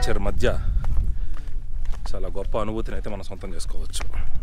Nature మధ్య చాలా గొప్ప అనుభూతిని అయితే మనం సొంతం చేసుకోవచ్చు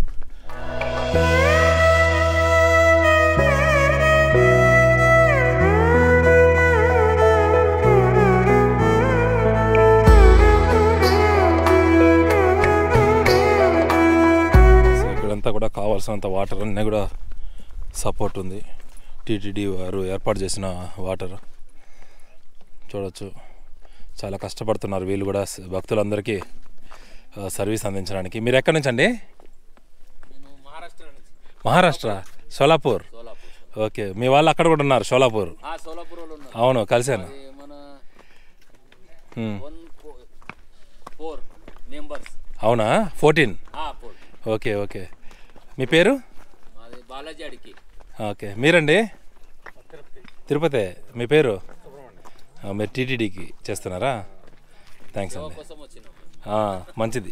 సో ఇక్కడంతా కూడా కావాల్సినంత వాటర్ అన్నీ కూడా సపోర్ట్ ఉంది టీటీడీ వారు ఏర్పాటు చేసిన వాటర్ చూడొచ్చు చాలా కష్టపడుతున్నారు వీళ్ళు కూడా స- భక్తులందరికీ ఆ, సర్వీస్ అందించడానికి మీరు ఎక్కడి నుంచి అండి నేను మహారాష్ట్ర నుంచి మహారాష్ట్ర సోలాపూర్ సోలాపూర్ ఓకే మీ వాళ్ళు అక్కడ కూడా ఉన్నారు సోలాపూర్ ఆ సోలాపూర్ వాళ్ళు ఉన్నారు అవును కలిశాను అది మన హ్మ్. వన్ ఫోర్ మెంబర్స్ అవునా ఫోర్టీన్ ఆ ఫోర్ ఓకే ఓకే మీ పేరు మాది బాలాజీ అడికి ఓకే మీరండి తిరుపతి మీ పేరు ఆ, మీరు టీటీడీకి చేస్తున్నారా థ్యాంక్స్ సేవ అండి కోసం వచ్చినాం ఆ, మంచిది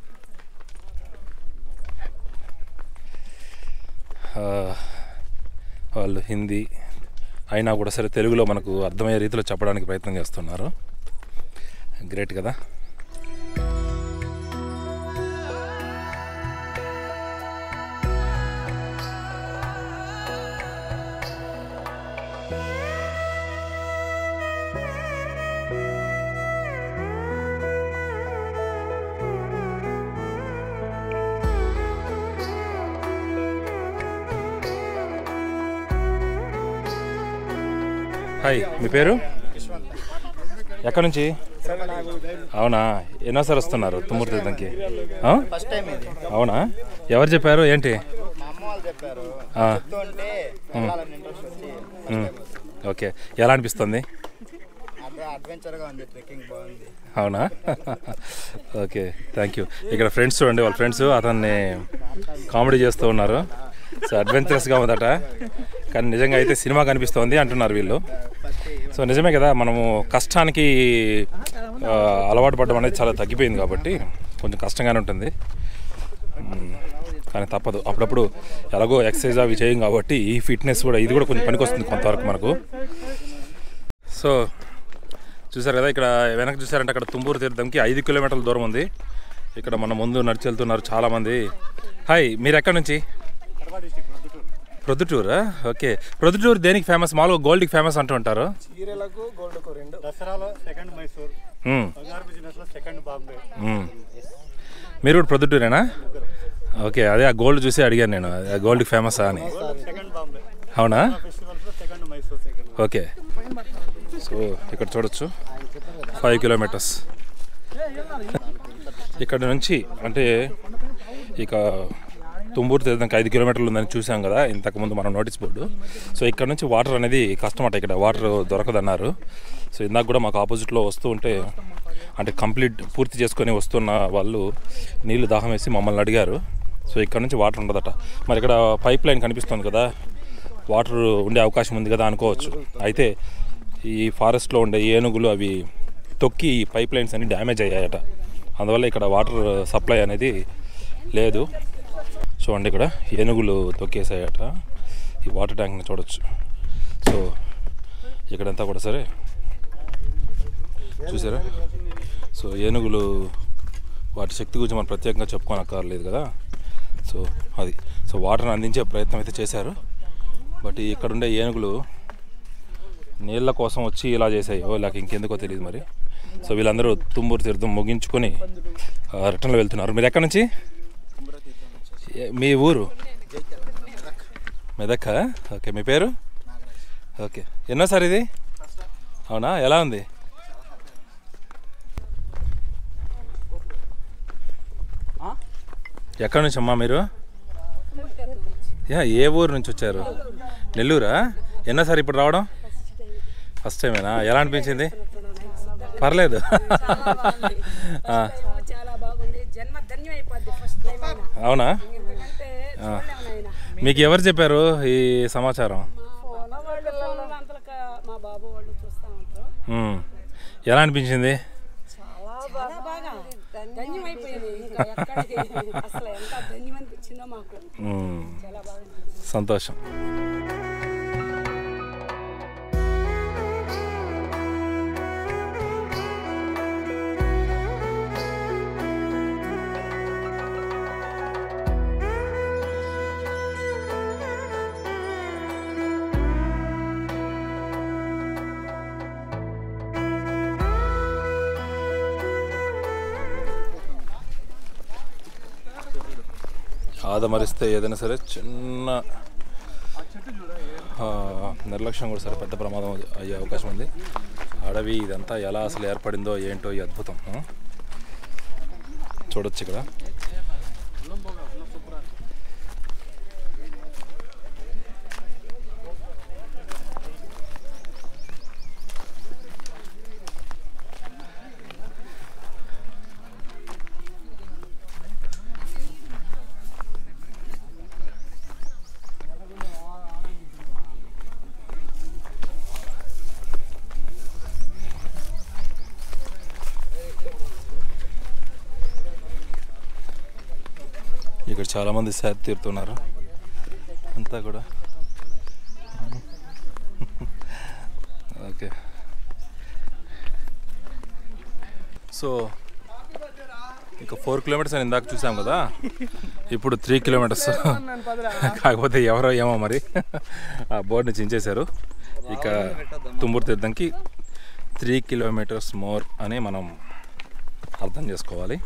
ఆ, వాళ్ళు హిందీ అయినా కూడా సరే తెలుగులో మనకు అర్థమయ్యే రీతిలో చెప్పడానికి ప్రయత్నం చేస్తున్నారు గ్రేట్ కదా హాయ్ మీ పేరు ఎక్కడి నుంచి అవునా ఎన్నోసారి వస్తున్నారు తుమ్మూరు తీర్థంకి ఆ? ఫస్ట్ టైం ఇది అవునా ఎవరు చెప్పారు ఏంటి మా అమ్మ వాళ్ళు చెప్పారు ఆ, చెప్తుంటే వెళ్ళాలని ఇంట్రెస్ట్ వచ్చి ఉమ్, ఓకే ఎలా అనిపిస్తుంది అదే అడ్వెంచర్గా ఉంది ట్రెక్కింగ్ బాగుంది అవునా ఓకే థ్యాంక్ యూ ఇక్కడ ఫ్రెండ్స్ చూడండి వాళ్ళ ఫ్రెండ్స్ అతన్ని కామెడీ చేస్తూ ఉన్నారు సో అడ్వెంచరస్గా ఉందట కానీ నిజంగా అయితే సినిమా కనిపిస్తోంది అంటున్నారు వీళ్ళు సో నిజమే కదా మనము కష్టానికి ఆ, అలవాటు పడడం అనేది చాలా తగ్గిపోయింది కాబట్టి కొంచెం కష్టంగానే ఉంటుంది మ్మ్. కానీ తప్పదు అప్పుడప్పుడు ఎలాగో ఎక్సర్సైజ్ అవి చేయం కాబట్టి ఈ ఫిట్నెస్ కూడా ఇది కూడా కొంచెం పనికొస్తుంది కొంతవరకు మనకు సో చూసారు కదా ఇక్కడ వెనక చూసారంటే అక్కడ తుంబూరు తీర్థంకి ఐదు కిలోమీటర్ల దూరం ఉంది ఇక్కడ మన ముందు నడిచి వెళ్తున్నారు చాలామంది హాయ్ మీరు ఎక్కడి నుంచి ప్రొద్దుటూరా ఓకే ప్రొద్దుటూరు దేనికి ఫేమస్ మామూలుగా గోల్డ్కి ఫేమస్ అంటూ ఉంటారు చీరలకు గోల్డ్కు రెండు దసరాలో సెకండ్ మైసూర్ మ్మ్. బంగారు బిజినెస్ లో సెకండ్ బాంబే మ్మ్. మీరు కూడా ప్రొద్దుటూరేనా ఓకే అదే ఆ గోల్డ్ చూసి అడిగాను నేను ఆ గోల్డ్కి ఫేమస్ అని సెకండ్ బాంబే అవునా ఫెస్టివల్స్ లో second Mysore second okay so ఇక్కడ చూడొచ్చు ఫైవ్ కిలోమీటర్స్ ఇక్కడ నుంచి అంటే ఇక తుమ్మూరు తీర్థంకి ఐదు కిలోమీటర్లు ఉందని చూసాం కదా ఇంతకుముందు మనం నోటీస్ బోర్డు సో ఇక్కడ నుంచి వాటర్ అనేది కష్టం అట ఇక్కడ వాటర్ దొరకదన్నారు సో ఇందాక కూడా మాకు ఆపోజిట్లో వస్తూ ఉంటే అంటే కంప్లీట్ పూర్తి చేసుకొని వస్తున్న వాళ్ళు నీళ్లు దాహం వేసి మమ్మల్ని అడిగారు సో ఇక్కడ నుంచి వాటర్ ఉండదట మరి ఇక్కడ పైప్ లైన్ కనిపిస్తుంది కదా వాటర్ ఉండే అవకాశం ఉంది కదా అనుకోవచ్చు అయితే ఈ ఫారెస్ట్లో ఉండే ఏనుగులు అవి తొక్కి ఈ పైప్ లైన్స్ అన్ని డ్యామేజ్ అయ్యాయట అందువల్ల ఇక్కడ వాటర్ సప్లై అనేది లేదు చూడండి ఇక్కడ ఏనుగులు తొక్కేసాయట ఈ వాటర్ ట్యాంక్ని చూడొచ్చు సో ఇక్కడంతా కూడా సరే చూసారా సో ఏనుగులు వాటి శక్తి గురించి మనం ప్రత్యేకంగా చెప్పుకోనక్కర్లేదు కదా సో అది సో వాటర్ని అందించే ప్రయత్నం అయితే చేశారు బట్ ఇక్కడ ఉండే ఏనుగులు నీళ్ళ కోసం వచ్చి ఇలా చేసాయి ఓ ఇలా ఇంకెందుకో తెలియదు మరి సో వీళ్ళందరూ తుమ్మూరు తీర్థం ముగించుకొని ఆ, రిటర్న్లో వెళ్తున్నారు మీరు ఎక్కడి నుంచి ఏ- మీ ఊరు మెదక్క ఓకే మీ పేరు ఓకే ఎన్నోసారి ఇది అవునా ఎలా ఉంది ఎక్కడి నుంచి అమ్మా మీరు యా ఏ ఊరు నుంచి వచ్చారు నెల్లూరా ఎన్నోసారి ఇప్పుడు రావడం ఫస్ట్ టైమేనా ఎలా అనిపించింది పర్లేదు ఆ, చాలా బాగుంది జన్మ ధన్యం అయిపోద్ది ఫస్ట్ టైం అయినా అవునా ఎందుకంటే చూడలేము నాయన మీకు ఎవరు చెప్పారు ఈ సమాచారం ఫోన్ వాళ్ళు ఫోన్లో అంతలక మా బాబు వాళ్ళు చూస్తూ ఉంటారు మ్మ్. ఎలా అనిపించింది చాలా బాగా ధన్యం అయిపోయింది ఇంకా ఎక్కడికి అసలు ఎంత ధన్యం అనిపించిందో మాకు మ్మ్. చాలా బాగుంది సంతోషం ఆదమరిస్తే ఏదైనా సరే చిన్న ఆ, నిర్లక్ష్యం కూడా సరే పెద్ద ప్రమాదం అయ్యే అవకాశం ఉంది అడవి ఇదంతా ఎలా అసలు ఏర్పడిందో ఏంటో ఈ అద్భుతం ఆ? చూడొచ్చు ఇక్కడ ఇక్కడ చాలామంది సేద తీరుతున్నారు అంతా కూడా ఓకే సో ఇక ఫోర్ కిలోమీటర్స్ అని ఇందాక చూసాం కదా ఇప్పుడు త్రీ కిలోమీటర్స్ కాకపోతే ఎవరో ఏమో మరి ఆ బోర్డుని చించేశారు ఇక తుమ్మూరు తీర్థంకి త్రీ కిలోమీటర్స్ మోర్ అని మనం అర్థం చేసుకోవాలి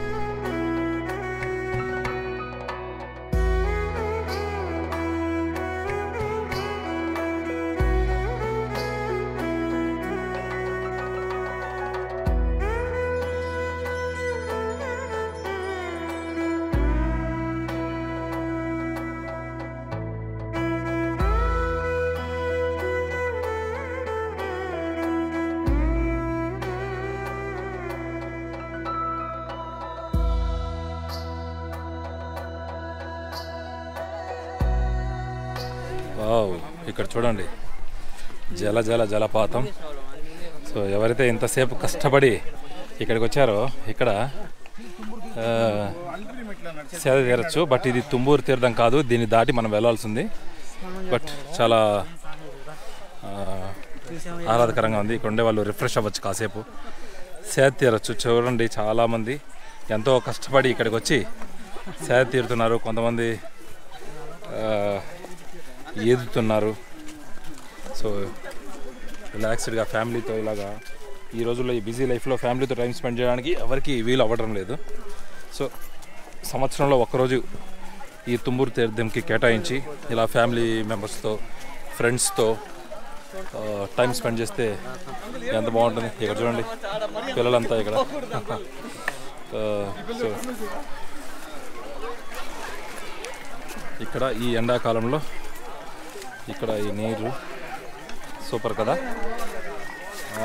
వావ్ ఇక్కడ చూడండి జల జల జలపాతం సో ఎవరైతే ఇంతసేపు కష్టపడి ఇక్కడికి వచ్చారో ఇక్కడ ఆ, సేద తీరచ్చు బట్ ఇది తుమ్మూరు తీర్థం కాదు దీన్ని దాటి మనం వెళ్ళాల్సింది బట్ చాలా ఆ, ఆహ్లాదకరంగా ఉంది ఇక్కడ ఉండే వాళ్ళు రిఫ్రెష్ అవ్వచ్చు కాసేపు సేద తీరచ్చు చూడండి చాలామంది ఎంతో కష్టపడి ఇక్కడికి వచ్చి సేద తీరుతున్నారు కొంతమంది ఆ, ఈదుతున్నారు సో రిలాక్స్డ్గా ఫ్యామిలీతో ఇలాగా ఈ రోజుల్లో ఈ బిజీ లైఫ్లో ఫ్యామిలీతో టైం స్పెండ్ చేయడానికి ఎవరికి వీలు అవ్వడం లేదు సో సంవత్సరంలో ఒక్కరోజు ఈ తుమ్మూరు తీర్థంకి కేటాయించి ఇలా ఫ్యామిలీ మెంబర్స్తో ఫ్రెండ్స్తో టైం స్పెండ్ చేస్తే ఎంత బాగుంటుంది ఇక్కడ చూడండి పిల్లలంతా ఇక్కడ ఆ, సో ఇక్కడ ఈ ఎండాకాలంలో ఇక్కడ ఈ నీరు సూపర్ కదా ఆ.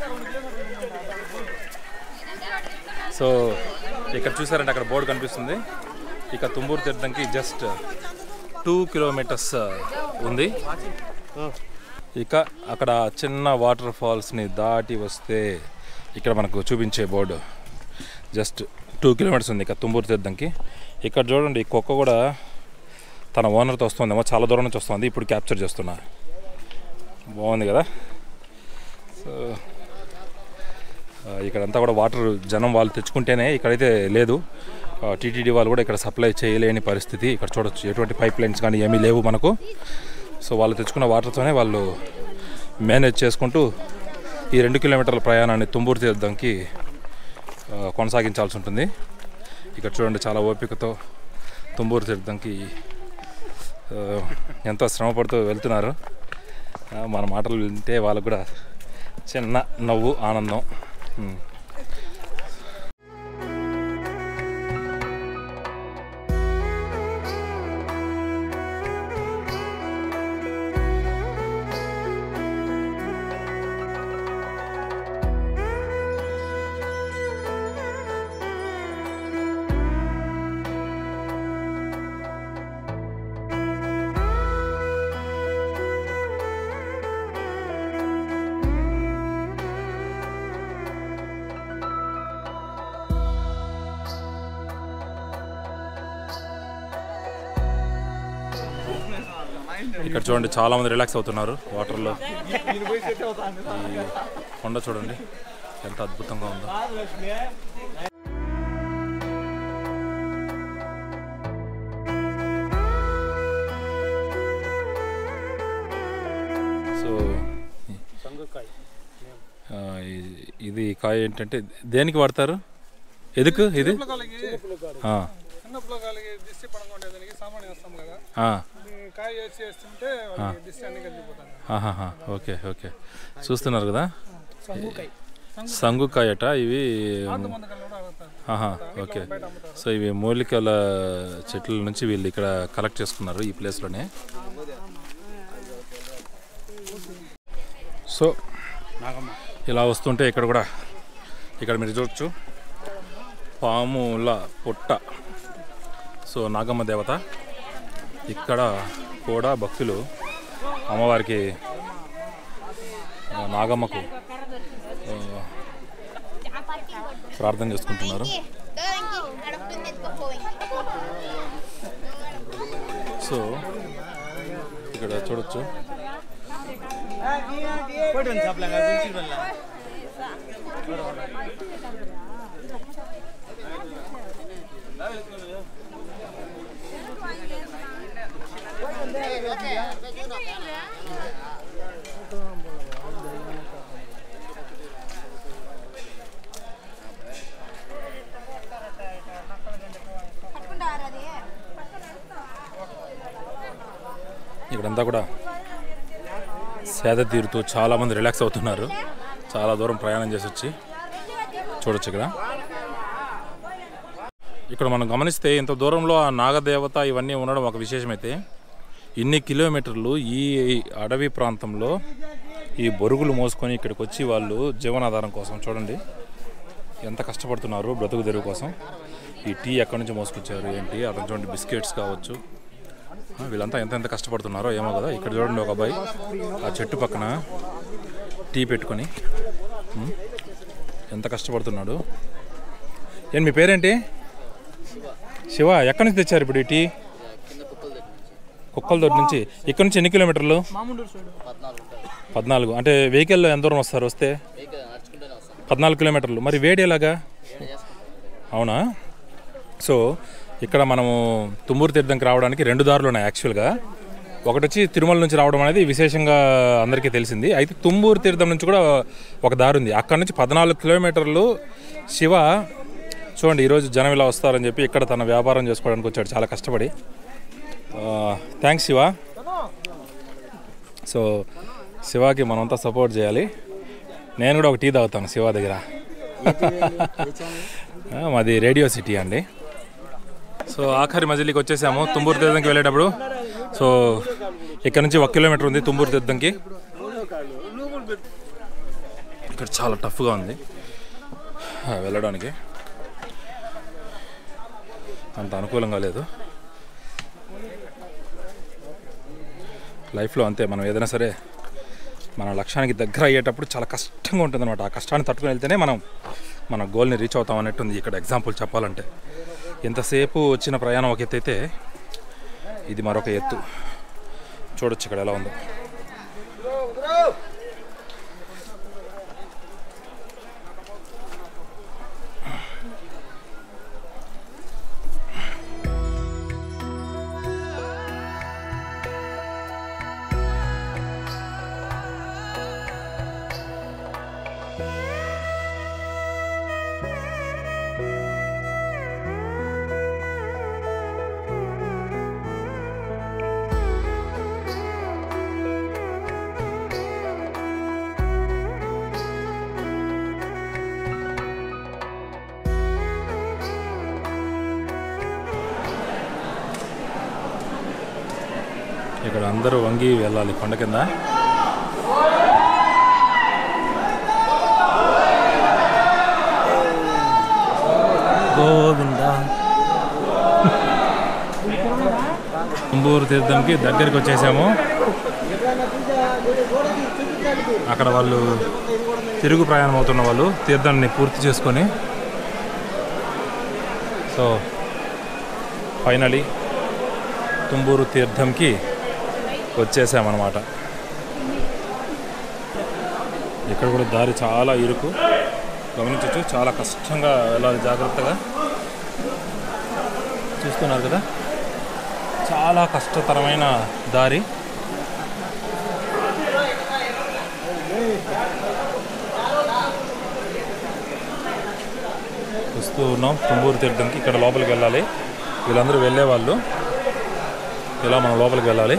సో ఇక్కడ చూసారంటే అక్కడ బోర్డు కనిపిస్తుంది ఇక తుమ్మూరు తీర్థంకి జస్ట్ టూ కిలోమీటర్స్ ఉంది ఇక అక్కడ చిన్న వాటర్ ఫాల్స్ని దాటి వస్తే ఇక్కడ మనకు చూపించే బోర్డు జస్ట్ టూ కిలోమీటర్స్ ఉంది ఇక తుమ్మూరు తీర్థంకి ఇక్కడ చూడండి ఈ కుక్క కూడా తన ఓనర్తో వస్తుందేమో చాలా దూరం నుంచి వస్తుంది ఇప్పుడు క్యాప్చర్ చేస్తున్నా బాగుంది కదా సో ఆ, ఇక్కడంతా కూడా వాటర్ జనం వాళ్ళు తెచ్చుకుంటేనే ఇక్కడైతే లేదు టీటీడీ వాళ్ళు కూడా ఇక్కడ సప్లై చేయలేని పరిస్థితి ఇక్కడ చూడొచ్చు ఎటువంటి పైప్ లైన్స్ కానీ ఏమీ లేవు మనకు సో వాళ్ళు తెచ్చుకున్న వాటర్తోనే వాళ్ళు మేనేజ్ చేసుకుంటూ ఈ రెండు కిలోమీటర్ల ప్రయాణాన్ని తుమ్మూరు తీర్థంకి ఆ, కొనసాగించాల్సి ఉంటుంది ఇక్కడ చూడండి చాలా ఓపికతో తుమ్మూరు తీర్థంకి ఆ, ఎంతో శ్రమపడుతూ వెళ్తున్నారు ఆ, మన మాటలు వింటే వాళ్ళకు కూడా చిన్న నవ్వు ఆనందం ఉమ్. ఇక్కడ చూడండి చాలా మంది రిలాక్స్ అవుతున్నారు వాటర్లో ఈ కొండ చూడండి ఎంత అద్భుతంగా ఉందో సో ఆ, ఈ- ఇది కాయ ఏంటంటే దేనికి వాడతారు ఎదుకు ఇది ఆ. చిన్నప్పుడు కలిగి దిష్టి పడకుండా దానికి సామాన్ వేస్తాం కదా ఆ, ఇది కాయ వేసి వేస్తుంటే వాళ్ళకి దిష్టి అన్ని కలిగిపోతాను ఆహాహా, ఓకే ఓకే చూస్తున్నారు కదా సంగుకాయట ఇవి మందకల్లో కూడా అడుగుతారు ఆహా, ఓకే సో ఇవి మూలికల చెట్ల నుంచి వీళ్ళు ఇక్కడ కలెక్ట్ చేసుకున్నారు ఈ ప్లేస్లోనే సో ఇలా వస్తుంటే ఇక్కడ కూడా ఇక్కడ మీరు చూడొచ్చు పాముల పుట్ట సో నాగమ్మ దేవత ఇక్కడ కూడా భక్తులు అమ్మవారికి ఆ, నాగమ్మకు ఆ, ప్రార్థన చేసుకుంటున్నారు సో ఇక్కడ చూడొచ్చు ఇక్కడంతా కూడా సేద తీరుతూ చాలామంది రిలాక్స్ అవుతున్నారు చాలా దూరం ప్రయాణం చేసి వచ్చి చూడొచ్చు ఇక్కడ ఇక్కడ మనం గమనిస్తే ఇంత దూరంలో ఆ నాగదేవత ఇవన్నీ ఉండడం ఒక విశేషమైతే ఇన్ని కిలోమీటర్లు ఈ అడవి ప్రాంతంలో ఈ బొరుగులు మోసుకొని ఇక్కడికి వచ్చి వాళ్ళు జీవనాధారం కోసం చూడండి ఎంత కష్టపడుతున్నారు బ్రతుకు తెరువు కోసం ఈ టీ ఎక్కడి నుంచి మోసుకొచ్చారు ఏంటి అతను చూడండి బిస్కెట్స్ కావచ్చు ఆ, వీళ్ళంతా ఎంత ఎంత కష్టపడుతున్నారో ఏమో కదా ఇక్కడ చూడండి ఒక అబ్బాయి ఆ చెట్టు పక్కన టీ పెట్టుకొని ఉమ్, ఎంత కష్టపడుతున్నాడు ఏం మీ పేరేంటి శివ ఎక్కడి నుంచి తెచ్చారు ఇప్పుడు ఈ టీ కుక్కల దొడ్డి నుంచి ఇక్కడ నుంచి ఎన్ని కిలోమీటర్లు పద్నాలుగు అంటే వెహికల్లో ఎంత దూరం వస్తారు వస్తే పద్నాలుగు కిలోమీటర్లు మరి వేడి ఎలాగా అవునా సో ఇక్కడ మనము తుమ్మూరు తీర్థంకి రావడానికి రెండు దారులు ఉన్నాయి యాక్చువల్గా ఒకటి వచ్చి తిరుమల నుంచి రావడం అనేది విశేషంగా అందరికీ తెలిసింది అయితే తుమ్మూరు తీర్థం నుంచి కూడా ఒక దారి ఉంది అక్కడ నుంచి పద్నాలుగు కిలోమీటర్లు శివ చూడండి ఈరోజు జనం ఇలా వస్తారని చెప్పి ఇక్కడ తన వ్యాపారం చేసుకోవడానికి వచ్చాడు చాలా కష్టపడి థ్యాంక్స్ శివ సో శివాకి మనమంతా సపోర్ట్ చేయాలి నేను కూడా ఒక టీ తాగుతాను శివ దగ్గర ఆ, మాది రేడియో సిటీ అండి సో ఆఖరి మజిలీకి వచ్చేసాము తుమ్మూరు తీర్థంకి వెళ్ళేటప్పుడు సో ఇక్కడ నుంచి ఒక కిలోమీటర్ ఉంది తుమ్మూరు తీర్థంకి ఇక్కడ చాలా టఫ్గా ఉంది ఆ, వెళ్ళడానికి అంత అనుకూలంగా లేదు లైఫ్లో అంతే మనం ఏదైనా సరే మన లక్ష్యానికి దగ్గర అయ్యేటప్పుడు చాలా కష్టంగా ఉంటుంది అనమాట ఆ కష్టాన్ని తట్టుకుని వెళ్తేనే మనం మన గోల్ని రీచ్ అవుతాం అన్నట్టుంది ఇక్కడ ఎగ్జాంపుల్ చెప్పాలంటే ఎంతసేపు వచ్చిన ప్రయాణం ఒక ఎత్తు అయితే ఇది మరొక ఎత్తు చూడొచ్చు ఇక్కడ ఎలా ఉందో ఇక్కడ అందరూ వంగి వెళ్ళాలి కొండ కింద గోవింద కుంబూరు తీర్థంకి దగ్గరికి వచ్చేసాము అక్కడ వాళ్ళు తిరుగు ప్రయాణం అవుతున్న వాళ్ళు తీర్థాన్ని పూర్తి చేసుకొని సో ఫైనలీ తుంబూరు తీర్థంకి వచ్చేసామన్నమాట ఇక్కడ కూడా దారి చాలా ఇరుకు గమనించవచ్చు చాలా కష్టంగా వెళ్ళాలి జాగ్రత్తగా చూస్తున్నారు కదా చాలా కష్టతరమైన దారి వస్తూ ఉన్నాం తుంబూరు తీర్థంకి ఇక్కడ లోపలికి వెళ్ళాలి వీళ్ళందరూ వెళ్ళేవాళ్ళు ఇలా మనం లోపలికి వెళ్ళాలి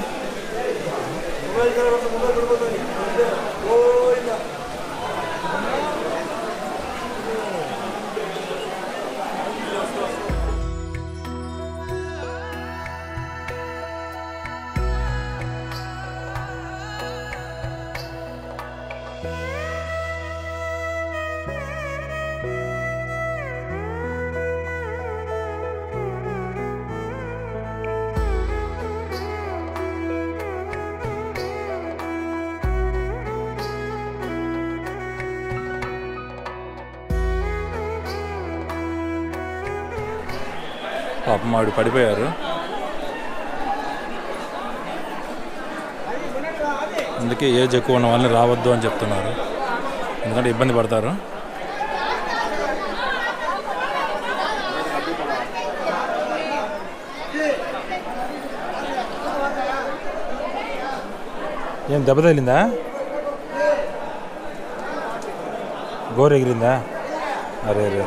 పాపం ఆవిడ పడిపోయారు అందుకే ఏజ్ ఎక్కువ ఉన్న వాళ్ళని రావద్దు అని చెప్తున్నారు ఎందుకంటే ఇబ్బంది పడతారు ఏం దెబ్బ తగిలిందా గోరు ఎగిరిందా అరే అరే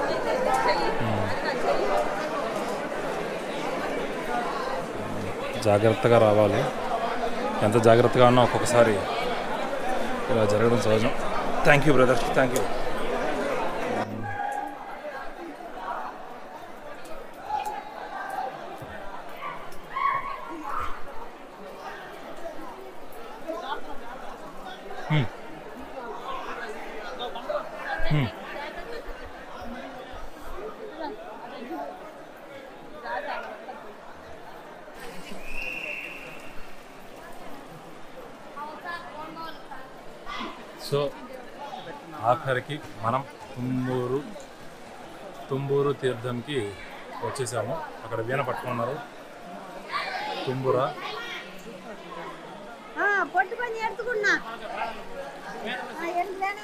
జాగ్రత్తగా రావాలి ఎంత జాగ్రత్తగా ఉన్నా ఒక్కొక్కసారి ఇలా జరగడం సహజం thank you brother thank you so ఆఖరికి మనం తుమ్మూరు తుంబూరు తీర్థంకి వచ్చేసాము అక్కడ వీణ పట్టుకున్నారు తుంబుర పొట్టు పని ఎత్తుకున్నా ఎందుకని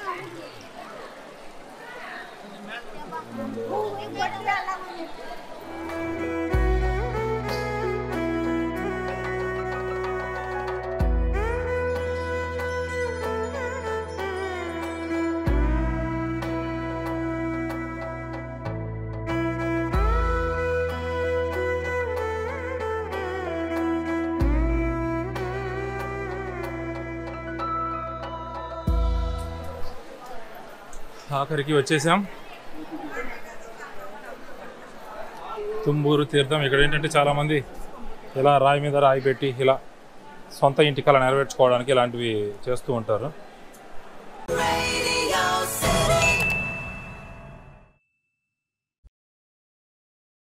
ఆఖరికి వచ్చేసాం తుంబూరు తీర్థం ఇక్కడ ఏంటంటే చాలామంది ఇలా రాయి మీద రాయి పెట్టి ఇలా సొంత ఇంటి కళ నెరవేర్చుకోవడానికి ఇలాంటివి చేస్తూ ఉంటారు